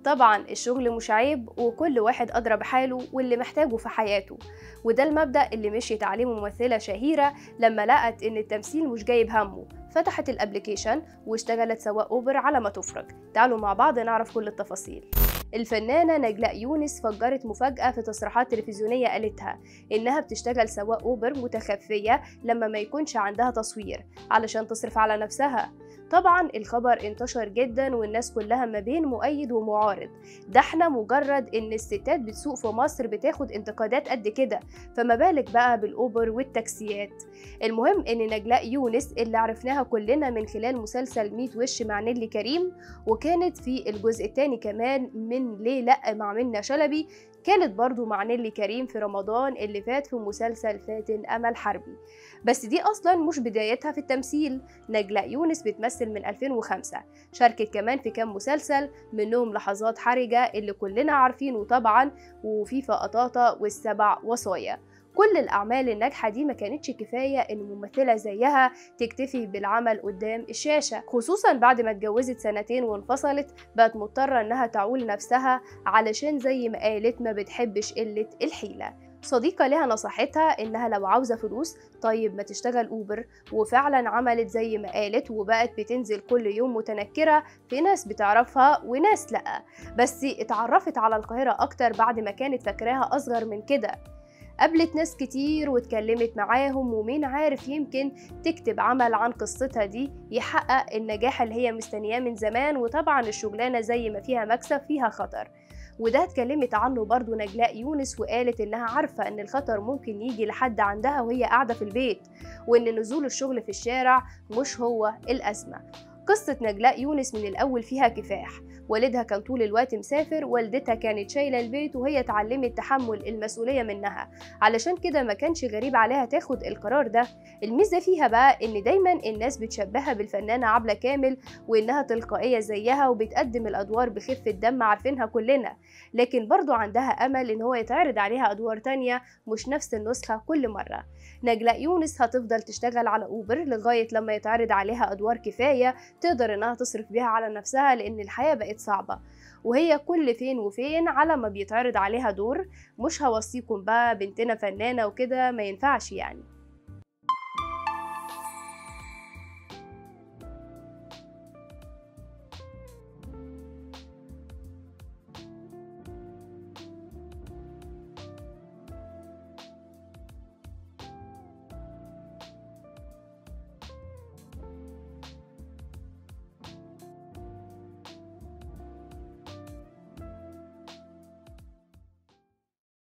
طبعا الشغل مش عيب وكل واحد أدرى بحاله واللي محتاجه في حياته وده المبدأ اللي مشيت عليه ممثلة شهيرة لما لقت إن التمثيل مش جايب همه فتحت الابليكيشن واشتغلت سواق أوبر على ما تفرج تعالوا مع بعض نعرف كل التفاصيل الفنانة نجلاء يونس فجرت مفاجأة في تصريحات تلفزيونية قالتها إنها بتشتغل سواق أوبر متخفية لما ما يكونش عندها تصوير علشان تصرف على نفسها طبعا الخبر انتشر جدا والناس كلها ما بين مؤيد ومعارض ده احنا مجرد ان الستات بتسوق في مصر بتاخد انتقادات قد كده فما بالك بقى بالاوبر والتاكسيات المهم ان نجلاء يونس اللي عرفناها كلنا من خلال مسلسل 100 وش مع نيلي كريم وكانت في الجزء الثاني كمان من ليه لا مع منى شلبي كانت برضو مع نيلي كريم في رمضان اللي فات في مسلسل فاتن أمل حربي بس دي أصلا مش بدايتها في التمثيل نجلاء يونس بتمثل من 2005 شاركت كمان في كام مسلسل منهم لحظات حرجة اللي كلنا عارفينه طبعا وفي قطاطة والسبع وصايا كل الأعمال الناجحة دي ما كانتش كفاية إن ممثلة زيها تكتفي بالعمل قدام الشاشة خصوصا بعد ما اتجوزت سنتين وانفصلت بقت مضطرة إنها تعول نفسها علشان زي ما قالت ما بتحبش قلة الحيلة صديقة لها نصحتها إنها لو عاوزة فلوس طيب ما تشتغل أوبر وفعلا عملت زي ما قالت وبقت بتنزل كل يوم متنكرة في ناس بتعرفها وناس لأ بس اتعرفت على القاهرة أكتر بعد ما كانت فاكراها أصغر من كده قابلت ناس كتير واتكلمت معاهم ومين عارف يمكن تكتب عمل عن قصتها دي يحقق النجاح اللي هي مستنياه من زمان وطبعا الشغلانة زي ما فيها مكسب فيها خطر وده اتكلمت عنه برضو نجلاء يونس وقالت انها عارفة ان الخطر ممكن يجي لحد عندها وهي قاعدة في البيت وان نزول الشغل في الشارع مش هو الأزمة قصة نجلاء يونس من الأول فيها كفاح والدها كان طول الوقت مسافر والدتها كانت شايلة البيت وهي اتعلمت تحمل المسؤولية منها علشان كده ما كانش غريب عليها تاخد القرار ده الميزة فيها بقى ان دايما الناس بتشبهها بالفنانة عبلة كامل وانها تلقائية زيها وبتقدم الادوار بخفة دم عارفينها كلنا لكن برضو عندها امل ان هو يتعرض عليها ادوار تانية مش نفس النسخة كل مرة نجلاء يونس هتفضل تشتغل على اوبر لغاية لما يتعرض عليها ادوار كفاية تقدر انها تصرف بيها على نفسها لان الحياة بقت صعبة وهي كل فين وفين على ما بيتعرض عليها دور مش هوصيكم بقى بنتنا فنانة وكده ما ينفعش يعني